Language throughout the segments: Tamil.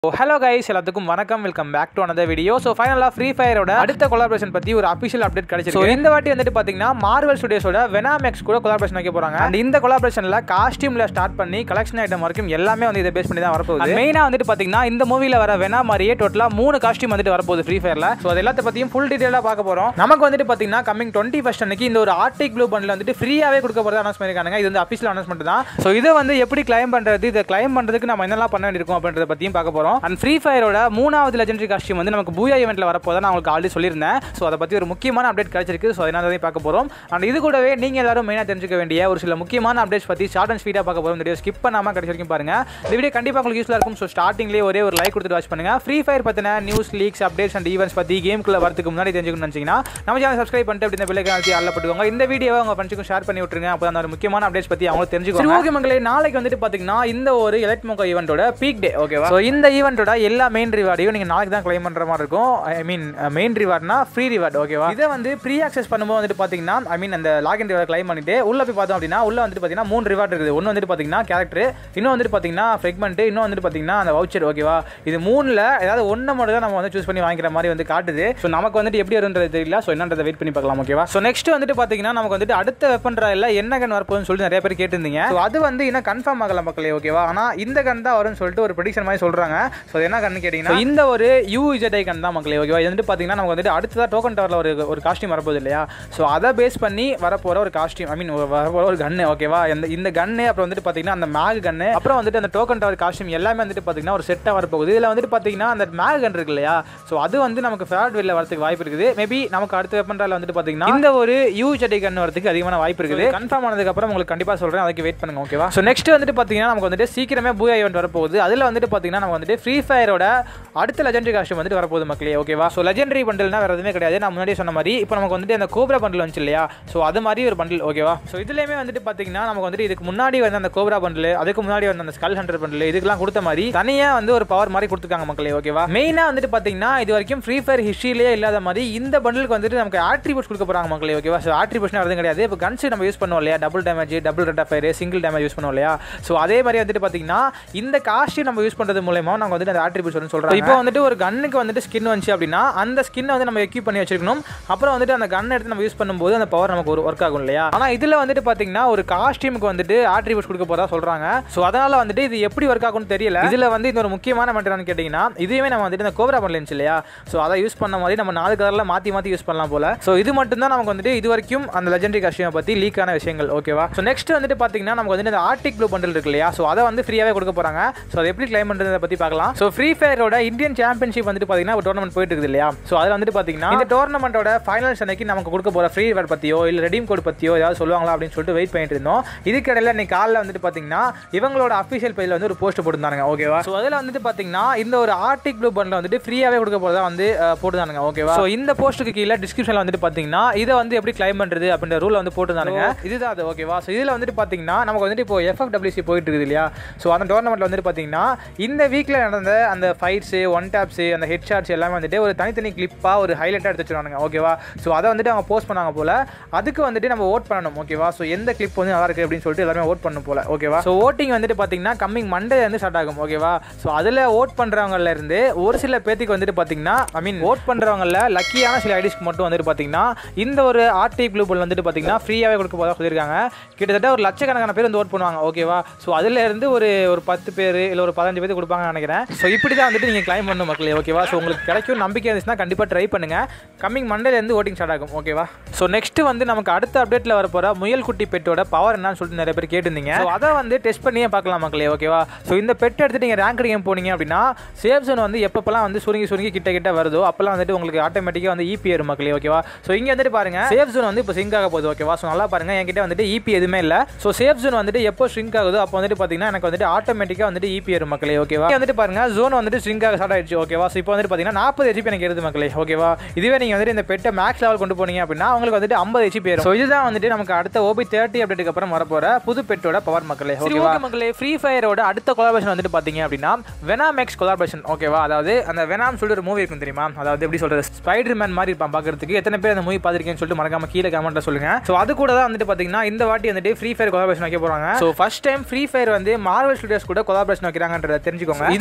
ஹலோ கைஸ் எல்லாத்துக்கும் வணக்கம் welcome back to another video so ஃபைனலாக ஃப்ரீ ஃபயரோட அடுத்த கொலாபரேஷன் பற்றி ஒரு அஃபிஷியல் அப்டேட் கிடைச்சிருக்கு So, இந்த வாட்டி வந்துட்டு பார்த்தீங்கன்னா மார்வல் ஸ்டுடியோஸோட வெனாமெக்ஸ் கூட கொலாபரேஷன் வைக்க போகிறாங்க அண்ட் இந்த கொலாபரேஷனில் காஸ்டியூமில் ஸ்டார்ட் பண்ணி கலெக்ஷன் ஐட்டம் வரைக்கும் எல்லாமே வந்து இதை பேஸ் பண்ணி தான் வரப்போகுது மெயினாக வந்துட்டு பார்த்தீங்கன்னா இந்த மூவியில் வர வெனா மாதிரியே டோட்டலாக மூணு காஸ்டியூம் வந்துட்டு வரப்போகுது ஃப்ரீ ஃபயரில் ஸோ அது எல்லாத்த பற்றியும் ஃபுல் டீட்டெயிலாக பார்க்க போகிறோம் நமக்கு வந்துட்டு பார்த்தீங்கன்னா கமிங் டுவெண்ட்டி ஃபஸ்ட் அன்னைக்கு இந்த ஒரு ஆர்டிக் ப்ளூ பண்டில் வந்துட்டு ஃப்ரீயாகவே கொடுக்க போகிறதா அனௌன்ஸ் பண்ணியிருக்காங்க இது வந்து அஃபிஷியல் அனௌன்ஸ்மெண்ட் தான் ஸோ இதை வந்து எப்படி கிளைம் பண்ணுறது இதை கிளைம் பண்ணுறதுக்கு நம்ம என்னெல்லாம் பண்ண வேண்டியிருக்கும் அப்படின்றத பற்றியும் பார்க்க போகிறோம் அண்ட் ஃப்ரீ ஃபயரோட மூணாவது லெஜெண்டரி காஸ்டியூம் வந்து நமக்கு பூயா ஈவெண்ட்டில் வரப்போதை நான் உங்களுக்கு ஆல்ரெடி சொல்லியிருந்தேன் ஸோ அதை பற்றி ஒரு முக்கியமான அப்டேட் கிடைச்சிருக்கு ஸோ அதனால பார்க்க போகிறோம் அண்ட் இது கூடவே நீங்கள் எல்லாரும் மெயினாக தெரிஞ்சுக்க வேண்டிய ஒரு சில முக்கியமான அப்டேட்ஸ் பற்றி ஷார்ட் அண்ட் ஸ்பீடாக பார்க்க போகிறோம் வீடியோ ஸ்கிப் பண்ணாமல் கடைசி வரைக்கும் பாருங்க இந்த வீடியோ கண்டிப்பாக உங்களுக்கு யூஸ்ஃபுல்லாக இருக்கும் ஸோ ஸ்டார்டிங்லேயே ஒரே ஒரு லைக் கொடுத்துட்டு வாட்ச் பண்ணுங்க ஃப்ரீ ஃபயர் பற்றின news leaks updates and events பற்றி கேமுக்குள்ள வரதுக்கு முன்னாடி தெரிஞ்சுக்கணும்னு நினச்சிங்கன்னா நம்ம சேனல் சப்ஸ்கிரைப் பண்ணிட்டு அப்படி இந்த பிள்ளைக்கு அழுத்தி ஆளில் போட்டுக்கோங்க இந்த வீடியோவை உங்கள் ஃப்ரெண்ட்ஸுக்கும் ஷேர் பண்ணி விட்டுருங்க அப்போ அந்த ஒரு முக்கியமான அப்டேட்ஸ் பற்றி அவங்களும் தெரிஞ்சுக்கோங்க ஓகே மக்களே நாளைக்கு வந்துட்டு பார்த்தீங்கன்னா இந்த ஒரு எலக்ட் மோக்கோ ஈவெண்ட்டோட பீக் டே ஓகேவா ஸோ இந்த ஈவெண்ட்டோட எல்லா மெயின் ரிவார்டையும் நீங்கள் நாளைக்கு தான் கிளைம் பண்ணுற மாதிரி இருக்கும் ஐ மீன் மெயின் ரிவார்ட்னா ஃப்ரீ ரிவார்ட் ஓகேவா இதை வந்து ப்ரீ ஆக்சஸ் பண்ணும்போது வந்துட்டு பார்த்தீங்கன்னா ஐ மீன் அந்த லாகின் ரிவார்ட் கிளைம் பண்ணிட்டு உள்ள போய் பார்த்தோம் அப்படின்னா உள்ள வந்துட்டு பார்த்தீங்கன்னா மூணு ரிவார்ட் இருக்குது ஒன்று வந்துட்டு பார்த்தீங்கன்னா கேரக்டர் இன்னும் வந்துட்டு பார்த்தீங்கன்னா ஃப்ரெக்மெண்ட் இன்னும் வந்துட்டு பார்த்தீங்கன்னா அந்த வவுச்சர் ஓகேவா இது மூணில் ஏதாவது ஒன்று மட்டும் தான் நம்ம வந்து சூஸ் பண்ணி வாங்கிக்கிற மாதிரி வந்து காட்டுது ஸோ நமக்கு வந்துட்டு எப்படி வருன்றது தெரியல ஸோ என்னன்றதை வெயிட் பண்ணி பார்க்கலாம் ஓகேவா ஸோ நெக்ஸ்ட் வந்துட்டு பார்த்தீங்கன்னா நமக்கு வந்துட்டு அடுத்த வெப்பன் ட்ராயில் என்ன கன் வரப்போகுதுன்னு சொல்லிட்டு நிறைய பேர் கேட்டிருந்தீங்க ஸோ அது வந்து இன்னும் கன்ஃபார்ம் ஆகல மக்களே ஓகேவா ஆனால் இந்த கன் தான் வரும்னு சொல்லிட்டு ஒரு ப்ரெடிக்ஷன் மாதிரி சொல்கிறாங்க ஸோ என்ன கன்னு கேட்டிங்கன்னா so இந்த ஒரு யூஇஜெட்ஐ கன் தான் மக்களே ஓகேவா இது வந்துட்டு பார்த்தீங்கன்னா நமக்கு வந்துட்டு அடுத்ததாக டோக்கன் டவரில் ஒரு ஒரு காஸ்டியூம் வரப்போகுது இல்லையா ஸோ அதை பேஸ் பண்ணி வரப்போகிற ஒரு காஸ்டியூம் ஐ மீன் வரப்போகிற ஒரு கன்னு ஓகேவா இந்த இந்த கன்னு அப்புறம் வந்துட்டு பார்த்தீங்கன்னா அந்த மேக் கன்னு அப்புறம் வந்துட்டு அந்த டோக்கன் டவர் காஸ்டியூம் எல்லாமே வந்துட்டு பார்த்தீங்கன்னா ஒரு செட்டாக வரப்போகுது இதில் வந்துட்டு பார்த்தீங்கன்னா அந்த மேக் கன் இருக்கு இல்லையா ஸோ அது வந்து நமக்கு ஃபேட் வெளில வரதுக்கு வாய்ப்பு இருக்குது மேபி நமக்கு அடுத்த வெப்பன்றால வந்துட்டு பார்த்தீங்கன்னா இந்த ஒரு யூஜெட்ஐ கன் வரதுக்கு அதிகமான வாய்ப்பு இருக்குது கன்ஃபார்ம் ஆனதுக்கப்புறம் உங்களுக்கு கண்டிப்பாக சொல்கிறேன் அதுக்கு வெயிட் பண்ணுங்க ஓகேவா ஸோ நெக்ஸ்ட் வந்துட்டு பார்த்தீங்கன்னா நமக்கு வந்துட்டு சீக்கிரமே பூயா ஈவெண்ட் வரப்போகுது அதில் வந்துட்டு பார்த்தீங்கன்னா நம்ம வந்துட்டு ஃப்ரீ ஃபயரோட அடுத்த லெஜெண்டரி காஸ்டியூம் வந்துட்டு வரப்போகுது மக்களே ஓகேவா ஸோ லெஜெண்டரி பண்டில்னா வேறு எதுவுமே கிடையாது நான் முன்னாடியே சொன்ன மாதிரி இப்போ நமக்கு வந்துட்டு அந்த கோப்ரா பண்டில் வந்துச்சு இல்லையா ஸோ அது மாதிரி ஒரு பண்டில் ஓகேவா ஸோ இதுலேயுமே வந்துட்டு பார்த்தீங்கன்னா நமக்கு வந்துட்டு இதுக்கு முன்னாடி வந்து அந்த கோப்ரா பண்டில் அதுக்கு முன்னாடி வந்து அந்த ஸ்கல் ஹண்டர் பண்டில் இதுக்கெல்லாம் கொடுத்த மாதிரி தனியாக வந்து ஒரு பவர் மாதிரி கொடுத்துருக்காங்க மக்களே ஓகேவா மெயினாக வந்துட்டு பார்த்தீங்கன்னா இது வரைக்கும் ஃப்ரீ ஃபயர் ஹிஸ்ட்ரியிலேயே இல்லாத மாதிரி இந்த பண்டிலுக்கு வந்துட்டு நமக்கு ஆட்ரிபியூட்ஸ் கொடுக்க போகிறாங்க மக்களே ஓகேவா ஸோ ஆட்ரிபியூட்ஸ் எதுவும் கிடையாது இப்போ கன்ஸ் நம்ம யூஸ் பண்ணுவோம் இல்லையா double damage double red fire single damage use பண்ணுவோம் இல்லையா ஸோ அதே மாதிரி வந்துட்டு பார்த்தீங்கன்னா இந்த காஸ்டியூம் நம்ம யூஸ் பண்ணுறது மூலயமா நாங்கள் வந்துட்டு அந்த ஆட்ரிபியூட்ஸ் வந்து சொல்கிறோம் இப்போ வந்துட்டு ஒரு கன்னுக்கு வந்துட்டு ஸ்கின் வந்துச்சு அப்படின்னா அந்த ஸ்கின்னை வந்து நம்ம எக்யூப் பண்ணி வச்சிருக்கணும் அப்புறம் வந்துட்டு அந்த கன் எடுத்து நம்ம யூஸ் பண்ணும்போது அந்த பவர் நமக்கு ஒரு ஒர்க் ஆகும் இல்லையா ஆனால் இதில் வந்துட்டு பார்த்தீங்கன்னா ஒரு காஸ்டியூமுக்கு வந்துட்டு ஆட்ரிபியூட்ஸ் கொடுக்க போறதா சொல்கிறாங்க ஸோ அதனால் வந்துட்டு இது எப்படி ஒர்க் ஆகும்னு தெரியல இதில் வந்து இந்த ஒரு முக்கியமான மெட்டர்னு கேட்டிங்கன்னா இதுவே நம்ம வந்துட்டு இந்த கோப்ரா பண்ணல இருந்துச்சு இல்லையா ஸோ அதை யூஸ் பண்ண மாதிரி நம்ம நாலு கலரில் மாற்றி மாற்றி யூஸ் பண்ணலாம் போல ஸோ இது மட்டும் தான் நமக்கு வந்துட்டு இது வரைக்கும் அந்த லெஜெண்டரி காஸ்டியூமை பற்றி லீக்கான விஷயங்கள் ஓகேவா ஸோ நெக்ஸ்ட் வந்துட்டு பார்த்தீங்கன்னா நமக்கு வந்துட்டு இந்த ஆர்டிக் ப்ளூ பண்டில் இருக்கு இல்லையா ஸோ அதை வந்து ஃப்ரீயாகவே கொடுக்க போகிறாங்க ஸோ அதை எப்படி கிளைம் பண்ணுறதை பற்றி பார்க்கலாம் ஸோ ஃப்ரீ ஃபயரோட இந்தியன் சாம்பியன்ஷிப் வந்துட்டு பார்த்தீங்கன்னா ஒரு டோர்னமெண்ட் போயிட்டு இருக்குது இல்லையா ஸோ அதில் வந்துட்டு பார்த்தீங்கன்னா இந்த டோர்னமெண்ட்டோட ஃபைனல்ஸ் அன்னைக்கு நமக்கு கொடுக்க போகிற ஃப்ரீ ரிவார்ட் பற்றியோ இல்லை ரெடீம் கோட் பற்றியோ ஏதாவது சொல்லுவாங்களா அப்படின்னு சொல்லிட்டு வெயிட் பண்ணிட்டு இருந்தோம் இதுக்கிடையில் இன்னைக்கு காலைல வந்துட்டு பார்த்தீங்கன்னா இவங்களோட அஃபிஷியல் பேஜில் வந்து ஒரு போஸ்ட் போட்டுருந்தாங்க ஓகேவா ஸோ அதில் வந்துட்டு பார்த்தீங்கன்னா இந்த ஒரு ஆர்டிக் ப்ளூ பண்டில் வந்துட்டு ஃப்ரீயாகவே கொடுக்க போகிறதா வந்து அஹ், போட்டுருந்தாங்க ஓகேவா ஸோ இந்த போஸ்ட்டுக்கு கீழே டிஸ்கிரிப்ஷனில் வந்துட்டு பார்த்தீங்கன்னா இதை வந்து எப்படி கிளைம் பண்ணுறது அப்படின்ற ரூல் வந்து போட்டுருந்தாங்க இதுதான் அது ஓகேவா ஸோ இதில் வந்துட்டு பார்த்தீங்கன்னா நமக்கு வந்துட்டு இப்போ எஃப்எஃப்டபிள்யூசி போயிட்டு இருக்குது இல்லையா ஸோ அந்த டோர்னமெண்ட்டில் வந்துட்டு பார்த்தீங்கன்னா இந்த வீக்கில் நடந்த அந்த ஃபைட்ஸு ஒன் டேப்ஸு அந்த ஹெட் ஷாட்ஸ் எல்லாமே வந்துட்டு ஒரு தனித்தனி கிளிப்பாக ஒரு ஹைலைட்டாக எடுத்து வச்சுருவாங்க ஓகேவா ஸோ அதை வந்துட்டு அவங்க போஸ்ட் பண்ணாங்க போல அதுக்கு வந்துட்டு நம்ம ஓட் பண்ணணும் ஓகேவா ஸோ எந்த கிளிப் வந்து நல்லா இருக்கு அப்படின்னு சொல்லிட்டு எல்லாருமே ஓட் பண்ணணும் போல ஓகேவா ஸோ ஓட்டிங் வந்துட்டு பார்த்தீங்கன்னா கம்மிங் மண்டே வந்து ஸ்டார்ட் ஆகும் ஓகேவா ஸோ அதில் ஓட் பண்ணுறவங்கல இருந்து ஒரு சில பேத்துக்கு வந்துட்டு பார்த்தீங்கன்னா ஐ மீன் ஓட் பண்ணுறவங்கள லக்கியான சில ஐடிஸ்க்கு மட்டும் வந்துட்டு பார்த்தீங்கன்னா இந்த ஒரு ஆர்டி குளூபிள் வந்துட்டு பார்த்தீங்கன்னா ஃப்ரீயாகவே கொடுக்க போதாக சொல்லியிருக்காங்க கிட்டத்தட்ட ஒரு லட்சக்கணக்கான பேர் வந்து ஓட் பண்ணுவாங்க ஓகேவா ஸோ அதில் இருந்து ஒரு ஒரு பத்து பேர் இல்லை ஒரு பதினஞ்சு பேர் கொடுப்பாங்கன்னு நினைக்கிறேன் ஸோ இப்படி தான் வந்துட்டு நீங்கள் கிளைம் பண்ணணும் மக்களே ஓகேவா ஸோ உங்களுக்கு கிடைக்கும் நம்பிக்கை இருந்துச்சுன்னா கண்டிப்பாக ட்ரை பண்ணுங்க கம்மிங் மண்டேலேருந்து ஓட்டிங் ஸ்டார்ட் ஆகும் ஓகேவா ஸோ நெக்ஸ்ட் வந்து நமக்கு அடுத்த அப்டேட்டில் வர போகிற முயல் குட்டி பெட்டோட பவர் என்னன்னு சொல்லிட்டு நிறைய பேர் கேட்டிருந்தீங்க ஸோ அதை வந்து டெஸ்ட் பண்ணியே பார்க்கலாம் மக்களே ஓகேவா ஸோ இந்த பெட் எடுத்து நீங்கள் ரேங்க் கேம் போனீங்க அப்படின்னா சேஃப் ஜோன் வந்து எப்பப்பெல்லாம் வந்து சுருங்கி சுருங்கி கிட்ட கிட்ட வருதோ அப்பெல்லாம் வந்துட்டு உங்களுக்கு ஆட்டோமேட்டிக்காக வந்து இபி ஏறும் மக்களே ஓகேவா ஸோ இங்கே வந்துட்டு பாருங்க சேஃப் ஜோன் வந்து இப்போ சிங்க் ஆக போகுது ஓகேவா ஸோ நல்லா பாருங்க என்கிட்ட வந்துட்டு இபி எதுவுமே இல்லை ஸோ சேஃப் ஜோன் வந்துட்டு எப்போ ஷ்ரிங்க் ஆகுதோ அப்போ வந்துட்டு பார்த்தீங்கன்னா எனக்கு வந்துட்டு ஆட்டோமேட்டிக்காக வந்துட்டு இபி ஏறும் மக்களே ஓகேவா இங்க வந்துட்டு பாருங்க ஜோன் வந்துட்டு ஷ்ரிங்க் ஆக ஸ்டார்ட் ஆயிடுச்சு ஓகேவா ஸோ இப்போ வந்துட்டு பார்த்தீங்கன்னா நாற்பது ஹெச்பி எனக்கு எருது மக்களே ஓகேவா இதுவே நீங்கள் வந்துட்டு இந்த பெட்டை மேக்ஸ் லெவல் கொண்டு போனீங்க அப்படின்னா உங்களுக்கு வந்துட்டு ஐம்பது ஹெச்பி ஏறும் ஸோ இதுதான் வந்துட்டு நமக்கு அடுத்த ஓபி தேர்ட்டி அப்டேட்டுக்கு அப்புறம் வரப்போற புது பெட்டோட பவர் மக்களே ஓகேவா மக்களே ஃப்ரீ ஃபயரோட அடுத்த கொலாபரேஷன் வந்துட்டு பார்த்தீங்க அப்படின்னா வெனாமெக்ஸ் கொலாபரேஷன் ஓகேவா அதாவது அந்த வெனாம் சொல்லிட்டு ஒரு மூவி இருக்கும் தெரியுமா அதாவது எப்படி சொல்றது ஸ்பைடர் மேன் மாதிரி இருப்பான் பார்க்கறதுக்கு எத்தனை பேர் அந்த மூவி பார்த்துருக்கேன்னு சொல்லிட்டு மறக்காம கீழே கமெண்ட்ல சொல்லுங்க ஸோ அது கூட தான் வந்துட்டு பார்த்தீங்கன்னா இந்த வாட்டி வந்துட்டு ஃப்ரீ ஃபயர் கொலாபரேஷன் வைக்க போறாங்க so first time Free Fire வந்து மார்வல் ஸ்டுடியோஸ் கூட கொலாபரேஷன் வைக்கிறாங்கன்றத தெரிஞ்சுக்கோங்க இது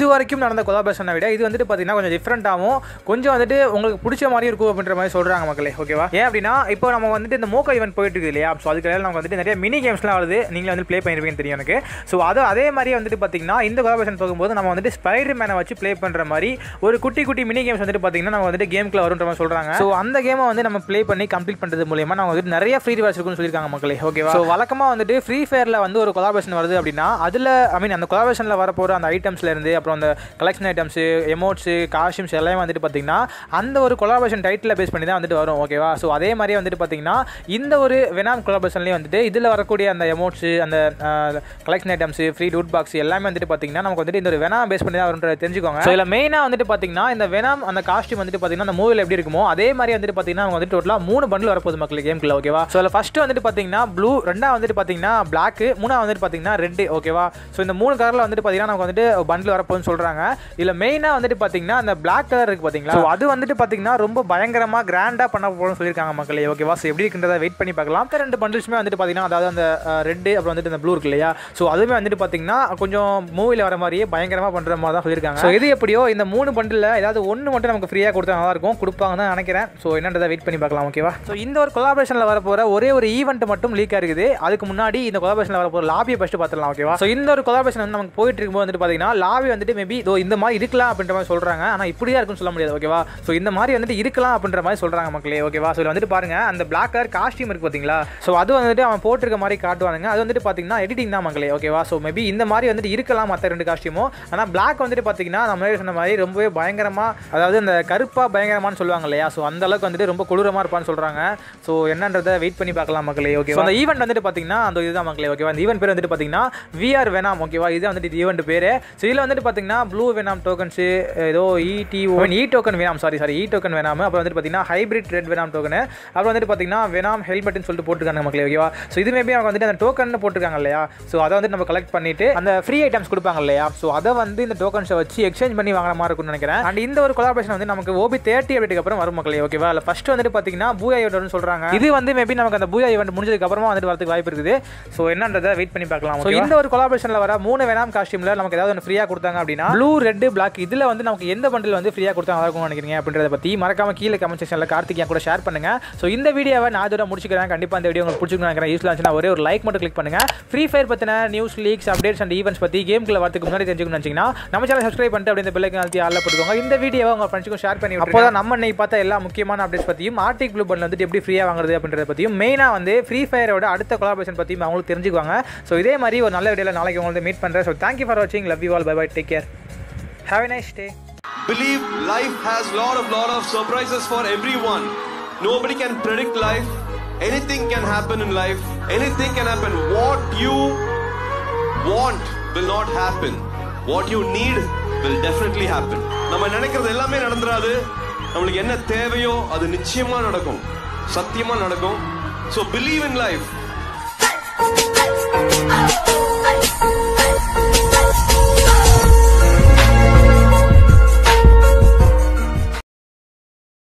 வரைக்கும் நடந்த கொலாபரேஷனை விட இது வந்துட்டு பார்த்தீங்கன்னா கொஞ்சம் டிஃப்ரெண்ட்டாகவும் கொஞ்சம் வந்துட்டு உங்களுக்கு பிடிச்ச மாதிரி இருக்கும் அப்படின்ற மாதிரி சொல்கிறாங்க மக்களே ஓகேவா ஏன் அப்படின்னா இப்போ நம்ம வந்துட்டு இந்த மோக்கோ ஈவெண்ட் போயிட்டு இருக்கு இல்லையா ஸோ அதுக்கு இடையில நமக்கு வந்துட்டு நிறைய மினி கேம்ஸ்லாம் வருது நீங்களே வந்து ப்ளே பண்ணிருப்பீங்கன்னு தெரியும் எனக்கு ஸோ அது அதே மாதிரி வந்துட்டு பார்த்தீங்கன்னா இந்த கொலாபரேஷன் போகும்போது நம்ம வந்துட்டு ஸ்பைடர் மேனை வச்சு ப்ளே பண்ணுற மாதிரி ஒரு குட்டி குட்டி மினி கேம்ஸ் வந்துட்டு பார்த்தீங்கன்னா நம்ம வந்துட்டு கேம்க்குள்ள வரும்ன்ற மாதிரி சொல்கிறாங்க ஸோ அந்த கேமை வந்து நம்ம ப்ளே பண்ணி கம்ப்ளீட் பண்ணுறது மூலியமா நம்ம வந்துட்டு நிறைய ஃப்ரீ ரிவார்ட்ஸ் இருக்குன்னு சொல்லியிருக்காங்க மக்களே ஓகேவா ஸோ வழக்கமாக வந்துட்டு ஃப்ரீ ஃபயரில் வந்து ஒரு கொலாபரேஷன் வருது அப்படின்னா அதில் ஐ மீன் அந்த கொலாபரேஷனில் வரப்போகிற அந்த ஐட்டம்ஸ்ல இருந்து அப்புறம் அந்த கலெக்ஷன் ஐட்டம்ஸு எமோட்ஸு காஸ்டியூம்ஸ் எல்லாமே வந்துட்டு பார்த்தீங்கன்னா அந்த ஒரு கொலாபரேஷன் டைட்டில் பேஸ் பண்ணி தான் வந்துட்டு வரும் ஓகேவா ஸோ அதே மாதிரியே வந்துட்டு பார்த்தீங்கன்னா இந்த ஒரு வெனாம் கொலாபரேஷன்லேயும் வந்துட்டு இதில் வரக்கூடிய அந்த எமோட்ஸு அந்த collection items free loot box எல்லாமே வந்துட்டு பார்த்தீங்கன்னா நமக்கு வந்துட்டு இந்த ஒரு வெனாம் பேஸ் பண்ணி தான் வரும்ன்ற தெரிஞ்சுக்கோங்க ஸோ இதில் மெயினாக வந்துட்டு பார்த்தீங்கன்னா இந்த வெனாம் அந்த காஸ்டியூம் வந்துட்டு பார்த்தீங்கன்னா அந்த மூவியில் எப்படி இருக்குமோ அதே மாதிரி வந்துட்டு பார்த்தீங்கன்னா அவங்க வந்துட்டு டோட்டலாக மூணு பண்டில் வரப்போகுது மக்களுக்கு கேம்குள்ள ஓகேவா ஸோ அதில் ஃபஸ்ட்டு வந்துட்டு பார்த்தீங்கன்னா ப்ளூ ரெண்டாவது வந்துட்டு பார்த்தீங்கன்னா பிளாக் மூணாவது வந்துட்டு பார்த்தீங்கன்னா ரெட் ஓகேவா ஸோ இந்த மூணு கலரில் வந்துட்டு பார்த்தீங்கன்னா நமக்கு வந்துட்டு பண்டில் வரப்போகுதுன்னு சொல்கிறாங்க இதில் மெயினாக வந்துட்டு பார்த்தீங்கன்னா அந்த பிளாக் கலர் இருக்குது பார்த்தீங்களா ஸோ அது வந்துட்டு பார்த்தீங்கன்னா ரொம்ப பயங்கரமாக கிராண்டாக பண்ண போகணும்னு சொல்லியிருக்காங்க மக்களே ஓகேவா ஸோ எப்படி இருக்குன்றதை வெயிட் பண்ணி பார்க்கலாம் இந்த ரெண்டு பண்டில்ஸுமே வந்துட்டு பார்த்தீங்கன்னா அதாவது அந்த ரெட்டு அப்புறம் வந்துட்டு அந்த ப்ளூ இருக்கு இல்லையா ஸோ அதுவுமே வந்துட்டு பார்த்தீங்கன்னா கொஞ்சம் மூவியில் வர மாதிரியே பயங்கரமாக பண்ணுற மாதிரி தான் சொல்லியிருக்காங்க ஸோ இது எப்படியோ இந்த மூணு பண்டில் ஏதாவது ஒன்று மட்டும் நமக்கு ஃப்ரீயாக கொடுத்தா நல்லா இருக்கும் கொடுப்பாங்க தான் நினைக்கிறேன் ஸோ என்னன்றதை வெயிட் பண்ணி பார்க்கலாம் ஓகேவா ஸோ இந்த ஒரு கொலாபரேஷனில் வரப்போகிற ஒரே ஒரு ஈவெண்ட் மட்டும் லீக் இருக்குது அதுக்கு முன்னாடி இந்த கொலாபரேஷனில் வரப்போகிற லாபியை ஃபஸ்ட்டு பார்த்துலாம் ஓகேவா ஸோ இந்த ஒரு கொலாபரேஷன் வந்து நமக்கு போயிட்டு இருக்கும்போது வந்துட்டு பார்த்தீங்கன்னா லாபி வந்துட்டு மேபி இதோ இந்த மாதிரி இருக்கலாம் அப்படின்ற மாதிரி சொல்கிறாங்க ஆனால் இப்படியா இருக்குன்னு சொல்ல முடியாது ஓகேவா ஸோ இந்த மாதிரி வந்துட்டு இருக்கலாம் அப்படின்ற மாதிரி சொல்கிறாங்க மக்களே ஓகேவா ஸோ இதில் வந்துட்டு பாருங்க அந்த பிளாக் கலர் காஸ்டியூம் இருக்கு பார்த்தீங்களா ஸோ அது வந்துட்டு அவன் போட்டிருக்க மாதிரி காட்டுவானுங்க அது வந்துட்டு பார்த்தீங்கன்னா எடிட்டிங் தான் மக்களே ஓகேவா ஸோ மேபி இந்த மாதிரி வந்துட்டு இருக்கலாம் மற்ற ரெண்டு காஸ்டியூமும் ஆனால் பிளாக் வந்துட்டு பார்த்தீங்கன்னா நம்ம முன்னாடி சொன்ன மாதிரி ரொம்பவே பயங்கரமாக அதாவது அந்த கருப்பாக பயங்கரமானு சொல்லுவாங்க இல்லையா ஸோ அந்த அளவுக்கு வந்துட்டு ரொம்ப கொடூரமாக இருப்பான்னு சொல்கிறாங்க ஸோ என்னன்றதை வெயிட் பண்ணி பார்க்கலாம் மக்களே ஓகே அந்த ஈவெண்ட் வந்துட்டு பார்த்தீங்கன்னா அந்த இதுதான் மக்களே ஓகேவா அந்த ஈவெண்ட் பேர் வந்துட்டு பார்த்தீங்கன்னா விஆர் வெனாம் ஓகேவா இது வந்துட்டு ஈவெண்ட் பேர் ஸோ இதில் வந்துட்டு பார்த்தீங்கன்னா ப்ளூ வெனாம் டோக்கன்ஸ் ஏதோ இடிஓ இ டோக்கன் வேணாம் சாரி சாரி இ டோக்கன் வேணாம் அப்புறம் வந்துட்டு பார்த்தீங்கன்னா ஹைபிரிட் ரெட் வெனாம் டோக்கன் அப்புறம் வந்துட்டு பார்த்தீங்கன்னா வெனாம் ஹெல்மெட்னு சொல்லிட்டு போட்டுருக்காங்க மக்களே ஓகேவா ஸோ இது மேபி அவங்க வந்துட்டு அந்த டோக்கன் போட்டிருக்காங்க இல்லையா ஸோ அதை வந்து நம்ம கலெக்ட் பண்ணிட்டு அந்த ஃப்ரீ ஐட்டம்ஸ் கொடுப்பாங்க இல்லையா ஸோ அதை வந்து இந்த டோக்கன்ஸை வச்சு எக்ஸ்சேஞ்ச் பண்ணி வாங்குற மாதிரி இருக்கும்னு நினைக்கிறேன் அண்ட் இந்த ஒரு கொலாபரேஷன் வந்து நமக்கு ஓபி தேர்ட்டி அப்டேட்டுக்கு அப்புறம் வரும் மக்களே ஓகேவா இல்லை ஃபர்ஸ்ட் வந்துட்டு பார்த்தீங்கன்னா பூயா ஈவெண்ட்னு சொல்கிறாங்க இது வந்து மேபி நமக்கு அந்த பூயா ஈவெண்ட் முடிஞ்சதுக்கு அப்புறமா வந்துட்டு வரதுக்கு வாய்ப்பு இருக்குது ஸோ என்னன்றதை வெயிட் பண்ணி பார்க்கலாம் ஸோ இந்த ஒரு கொலாபரேஷனில் வர மூணு வேணாம் காஸ்டியூமில் நமக்கு ஏதாவது ஒன்று ஃப்ரீயாக கொடுத்தாங்க அப்படின்னா ப்ளூ ரெட் பிளாக் இதில் வந்து நமக்கு எந்த பண்டில் வந்து ஃப்ரீயாக கொடுத்தா நல்லா இருக்கும்னு நினைக்கிறீங்க அப்படின்றத பற்றி மறக்காம கீழே கமெண்ட் செக்ஷனில் கார்த்திக் என் கூட ஷேர் பண்ணுங்க ஸோ இந்த வீடியோவை நான் இதோட முடிச்சுக்கிறேன் கண்டிப்பாக இந்த வீடியோ உங்களுக்கு பிடிச்சிருக்கணும் நினைக்கிறேன் யூஸ்ல இருந்துச்சுன்னா ஒரே ஒரு லைக் மட்டும் கிளிக் பண்ணுங்க ஃப்ரீ ஃபயர் பற்றின news leaks updates and events பற்றி கேம்குள்ள வரதுக்கு முன்னாடி தெரிஞ்சுக்கணும்னு நினச்சிங்கன்னா நம்ம சேனல் சப்ஸ்கிரைப் பண்ணிட்டு அப்படி இந்த பிள்ளைக்கு அழுத்தி ஆளில் போட்டுக்கோங்க இந்த வீடியோவை உங்கள் ஃப்ரெண்ட்ஸுக்கும் ஷேர் பண்ணி அப்போ தான் நம்ம இன்னைக்கு பார்த்த எல்லா முக்கியமான அப்டேட்ஸ் பற்றியும் ஆர்டிக் ப்ளூ பண்டில் வந்துட்டு எப்படி ஃப்ரீயாக வாங்குறது அப்படின்றத பற்றியும் மெயினாக வந்து ஃப்ரீ ஃபயரோட அடுத்த கொலாபரேஷன் பற்றியும் அவங்களுக்கு தெரிஞ்சுக்குவாங்க ஸோ இதே மாதிரி ஒரு நல்ல வீடியோவில் நாளைக்கு உங்களுக்கு மீட் பண்ணுறேன் ஸோ தேங்க்யூ ஃபார் வாட்சிங் love you all bye bye take care have a nice day Believe life has lot of lot of surprises for everyone. Nobody can predict life. Anything can happen in life. Anything can happen. What you want will not happen. What you need will definitely happen. நம்ம நினைக்கிறது எல்லாமே நடந்துராது நம்மளுக்கு என்ன தேவையோ அது நிச்சயமா நடக்கும் சத்தியமா நடக்கும் ஸோ பிலீவ் இன் லைஃப்